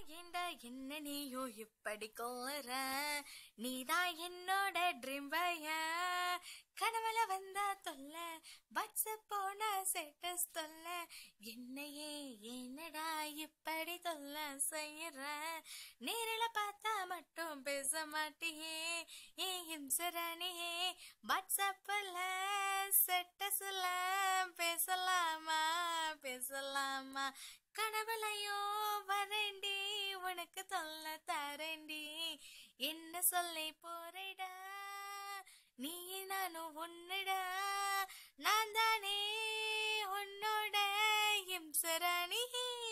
ஏண்டா என்ன நீயோ இப்படி கொள்ளுற நீதான் என்னோட ட்ரீம் பையா கனவுல வந்தா தொல்ல வாட்ஸ்அப் போன ஸ்டேட்டஸ் தொல்ல என்னையே என்னடா இப்படி தொல்ல செய்யற நேரில பார்த்தா மட்டும் பேச மாட்டியே ஏ இம்சராணியே வாட்ஸ்அப்ல ஸ்டேட்டஸ்ல பேசலாமா பேசலாமா கனவுலையோ வரேண்டி உனக்கு தொல்ல தரேண்டி என்ன சொல்லி போறேடா நீ நானும் உன்னுடா நான் தானே உன்னோட இம்சரணி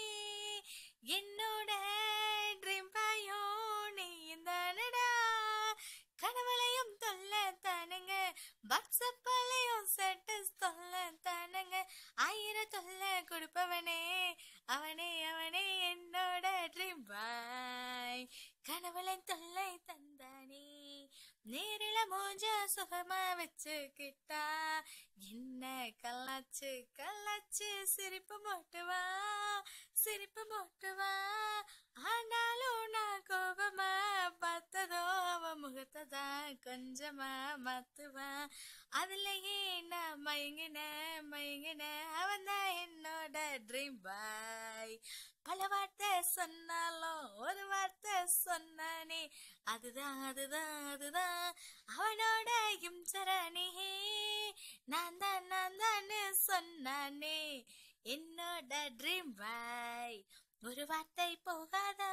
என்னோட ட்ரீம் பாயோ நீ தானடா கனவுலையும் தொல்ல தானுங்க வாட்ஸ்அப்பாலையும் ஸ்டேட்டஸ் தொல்ல தானுங்க ஆயிரம் தொல்ல கொடுப்பவனே அவனே அவனே என்னோட ட்ரீம் பாய் கனவுல தொல்லை தந்தானே நேரில மூஞ்ச சுகமா வச்சுக்கிட்டா என்ன கல்லாச்சு கல்லாச்சு சிரிப்பு மோட்டுவா சிரிப்பு மோட்டுவா ஆனாலும் நான் கோபமா பார்த்ததோ அவ முகத்தை தான் கொஞ்சமா மாத்துவா அதுலயே நான் மயங்கின மயங்கின அவன் தான் என்னோட ட்ரீம் பாய் பல வார்த்தை சொன்னாலும் ஒரு வார்த்தை சொன்னானே அதுதான் அதுதான் அதுதான் அவனோட இம்சரணி நான் தான் நான் தான் சொன்னானே என்னோட ட்ரீம் பாய் ஒரு வார்த்தை போகாதா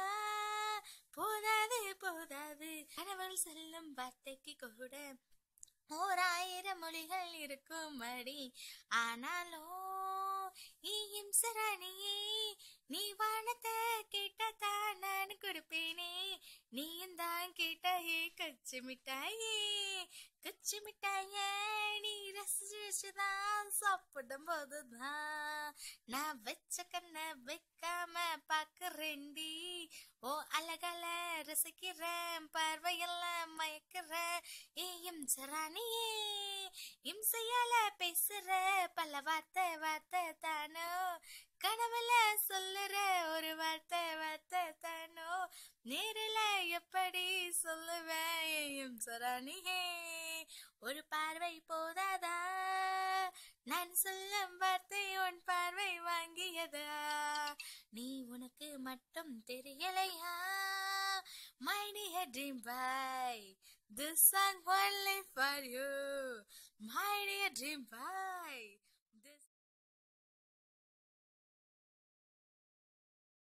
போதாது போதாது கனவல் செல்லும் வார்த்தைக்கு கூட ஓர் ஆயிரம் மொழிகள் இருக்கும் அடி ஆனாலும் ஈயும் சரணியே நீ வானத்தை கேட்டதான் நான் கொடுப்பேனே நீயும் தான் கேட்டாயே கச்சி மிட்டாயே கச்சி மிட்டாய நீ ரசிச்சு வச்சுதான் சாப்பிடும் போதுதான் நான் வச்ச கண்ண வைக்காம பாக்குறேன்டி ஓ அழகால ரசிக்கிறேன் பார்வையெல்லாம் மயக்கிற ஏயும் சராணியே இம்சையால பேசுற பல வார்த்தை வார்த்தை தானோ கனவுல சொல்லுற ஒரு வார்த்தை வார்த்தை தானோ நேரில எப்படி சொல்லுவேன் ஏயும் சராணியே ஒரு பார்வை போதாதா நான் சொல்லும் வார்த்தை உன் பார்வை வாங்கியதா நீ உனக்கு மட்டும் தெரியலையா My dear dream boy, this song only for you. My dear dream boy,